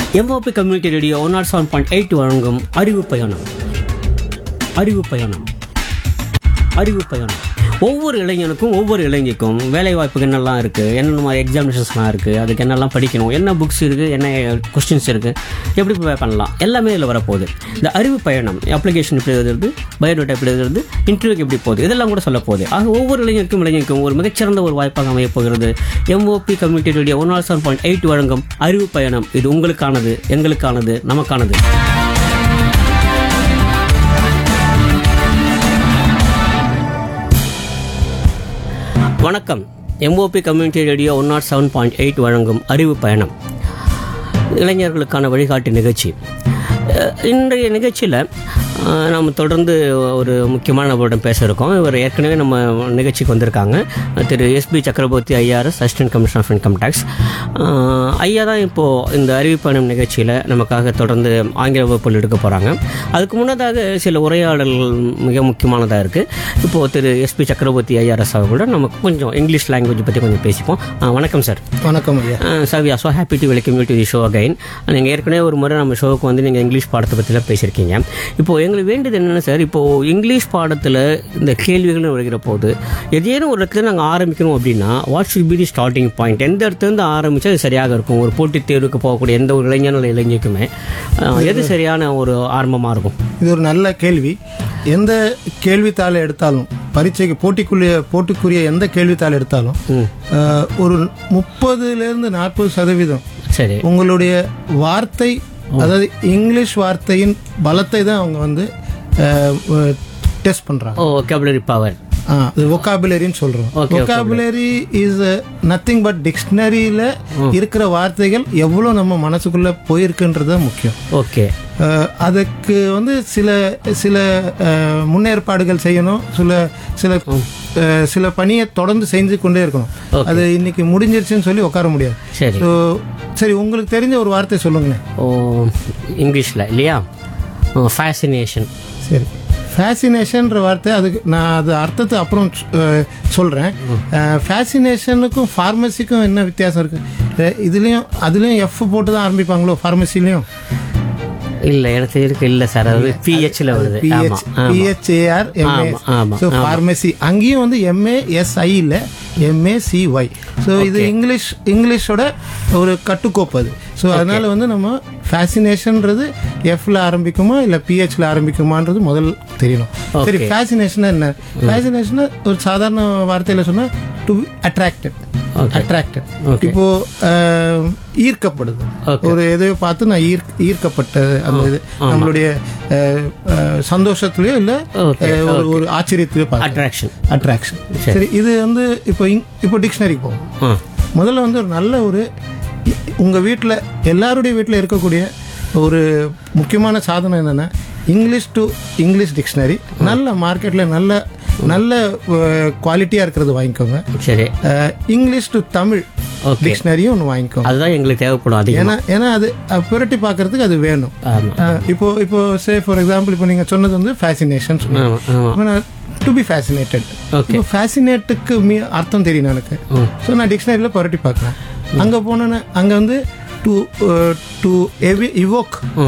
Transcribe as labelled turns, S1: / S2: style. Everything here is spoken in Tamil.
S1: MOP community radio one naught seven point eight வழங்கும் அறிவு பயணம் அறிவு பயணம் அறிவு பயணம் ஒவ்வொரு இளைஞனுக்கும் ஒவ்வொரு இளைஞருக்கும் வேலை வாய்ப்புக்கு என்னெல்லாம் இருக்குது என்னென்ன மாதிரி எக்ஸாமினேஷன்ஸ்லாம் இருக்குது அதுக்கு என்னெல்லாம் படிக்கணும் என்ன புக்ஸ் இருக்குது என்ன கொஸ்டின்ஸ் இருக்குது எப்படி prepare பண்ணலாம் எல்லாமே இதில் வரப்போகுது இந்த அறிவு பயணம் அப்ளிகேஷன் எப்படி எழுதுறது பயோடேட்டா எப்படி எழுதுறது இன்டர்வியூக்கு எப்படி போகுது இதெல்லாம் கூட சொல்ல போகுது ஆக ஒவ்வொரு இளைஞருக்கும் இளைஞருக்கும் ஒரு மிகச்சிறந்த ஒரு வாய்ப்பாக அமையப் போகிறது MOP community radio one naught seven point eight வழங்கும் அறிவு பயணம் இது உங்களுக்கானது எங்களுக்கானது நமக்கானது வணக்கம் MOP community radio one naught seven point eight வழங்கும் அறிவு பயணம் இளைஞர்களுக்கான வழிகாட்டு நிகழ்ச்சி அஹ் இன்றைய நிகழ்ச்சியில் நாம் தொடர்ந்து ஒரு முக்கியமான நபரிடம் பேச இருக்கோம் இவர் ஏற்கனவே நம்ம நிகழ்ச்சிக்கு வந்திருக்காங்க Thiru SP Chakravarthy IRS assistant commissioner of income tax ஐயா தான் இப்போது இந்த அறிவு பயணம் நிகழ்ச்சியில் நமக்காக தொடர்ந்து ஆங்கில வகுப்புகள் எடுக்க போகிறாங்க அதுக்கு முன்னதாக சில உரையாடல்கள் மிக முக்கியமானதாக இருக்குது இப்போது திரு எஸ்பி சக்கரவர்த்தி ஐஆர்எஸ் அவர்களோட நமக்கு கொஞ்சம் இங்கிலீஷ் லாங்குவேஜ் பற்றி கொஞ்சம் பேசிப்போம் அஹ் வணக்கம் சார்
S2: வணக்கம் ஐயா
S1: sir we are so happy to welcome you to the show again நீங்கள் ஏற்கனவே ஒரு முறை நம்ம ஷோவுக்கு வந்து நீங்கள் இங்கிலீஷ் பாடத்தை பற்றிலாம் பேசியிருக்கீங்க இப்போது எங்களுக்கு வேண்டியது என்னென்ன சார் இப்போது இங்கிலீஷ் பாடத்தில் இந்த கேள்விகள்னு வருகிற போது ஏதேனும் ஒரு இடத்துல நாங்கள் ஆரம்பிக்கணும் அப்படின்னா what should be the starting point எந்த இடத்துலேருந்து ஆரம்பித்தா அது சரியாக இருக்கும் ஒரு போட்டித் தேர்வுக்கு போகக்கூடிய எந்த ஒரு இளைஞர் இல்லை இளைஞருக்குமே அஹ், எது சரியான ஒரு ஆரம்பமாக இருக்கும்
S2: இது ஒரு நல்ல கேள்வி எந்த கேள்வித்தாளை எடுத்தாலும் பரீட்சைக்கு போட்டிக்குரிய போட்டிக்குரிய எந்த கேள்வித்தாள் எடுத்தாலும் அஹ், ஒரு முப்பதுலேருந்து நாற்பது சதவீதம்
S1: சரி
S2: உங்களுடைய வார்த்தை அதாவது இங்கிலீஷ் வார்த்தையின் பலத்தை தான் அவங்க வந்து டெஸ்ட் பண்றாங்க
S1: ஓ ஒகேபுலரி பவர்
S2: ஆ, அது ஒகாபுலரின்னு சொல்றோம் ஒகாபுலரி இஸ் நத்திங் பட் டிக்ஷனரியில இருக்கிற வார்த்தைகள் எவ்வளவு நம்ம மனசுக்குள்ள போயிருக்குன்றது தான் முக்கியம்
S1: ஓகே
S2: அஹ், அதுக்கு வந்து சில சில அஹ், முன்னேற்பாடுகள் செய்யணும் சில சில அஹ், சில பணியை தொடர்ந்து செஞ்சு கொண்டே இருக்கணும் அது இன்னைக்கு முடிஞ்சிருச்சுன்னு சொல்லி உட்கார முடியாது
S1: சரி
S2: ஸோ சரி உங்களுக்கு தெரிஞ்ச ஒரு வார்த்தை சொல்லுங்களேன்
S1: ஓ இங்கிலீஷில் இல்லையா ஃபேசினேஷன்
S2: சரி ஃபேசினேஷன்ற வார்த்தை அதுக்கு நான் அது அர்த்தத்தை அப்புறம் அஹ், சொல்றேன் ஃபேசினேஷனுக்கும் ஃபார்மசிக்கும் என்ன வித்தியாசம் இருக்கு அஹ், இதுலயும் அதுலயும் எஃப் போட்டு தான் ஆரம்பிப்பாங்களோ ஃபார்மசிலையும்
S1: இல்ல எனக்கு இருக்கு இல்ல சார் அது பிஹெச்ல வருது ஆமா
S2: பிஹெச் பிஹெச்ஏஆர் எம்ஏ
S1: ஆமா, ஆமா,
S2: ஸோ ஃபார்மசி அங்கேயும் வந்து எம்ஏ எஸ்ஐ இல்லை எம்ஏ சிஒய் ஸோ இது இங்கிலீஷ் இங்கிலீஷோட ஒரு கட்டுக்கோப்பு அது ஸோ அதனால வந்து நம்ம ஃபேசினேஷன்ன்றது எஃப்ல ஆரம்பிக்குமா இல்லை பிஹெச்ல ஆரம்பிக்குமான்றது முதல் தெரியணும் சரி ஃபேசினேஷன் என்ன ஃபேசினேஷன் ஒரு சாதாரண வார்த்தையில சொன்னா டு அட்ராக்டட் அட்ராக்டட் இப்போ அஹ், ஈர்க்கப்படுது ஒரு எதையோ பார்த்து நான் ஈர்க் ஈர்க்கப்பட்ட அந்த இது நம்மளுடைய அஹ், அஹ், சந்தோஷத்துலயோ இல்ல அஹ், ஒரு ஒரு ஆச்சரியத்திலயோ பார்த்து
S1: அட்ராக்ஷன்
S2: அட்ராக்ஷன் சரி இது வந்து இப்போ இங்- இப்போ டிக்ஷனரிக்கு போவோம்
S1: ஆ
S2: முதல்ல வந்து ஒரு நல்ல ஒரு இ- உங்க வீட்டில் எல்லாருடைய வீட்டில் இருக்கக்கூடிய ஒரு முக்கியமான சாதனம் என்னன்னா இங்கிலீஷ் டு இங்கிலீஷ் டிக்ஷனரி நல்ல மார்க்கெட்ல நல்ல நல்ல குவாலிட்டியா இருக்கிறது வாங்கிக்கோங்க
S1: சரி
S2: அஹ், இங்கிலீஷ் டு தமிழ்
S1: Okay.
S2: டிக்ஷனரியும் ஒன்று வாங்கிக்கோங்க
S1: அதுதான் எங்களுக்கு தேவைப்படும் அதிகம்
S2: ஏன்னா ஏன்னா அது அஹ், புரட்டி பார்க்கறதுக்கு அது வேணும்
S1: ஆமா
S2: அஹ், இப்போ இப்போ சே ஃபார் எக்ஸாம்பிள் இப்போ நீங்க சொன்னது வந்து ஃபேசினேஷன்
S1: ஆமா ஆமா
S2: டு பி ஃபேசினேட்டட்
S1: Okay.
S2: இப்போ ஃபேசினேட்டுக்கு மீ அர்த்தம் தெரியும் எனக்கு ஸோ நான் டிக்ஷனரியில் புரட்டி பார்க்குறேன் அங்கே போனேன்னா அங்கே வந்து டு டு இவோக்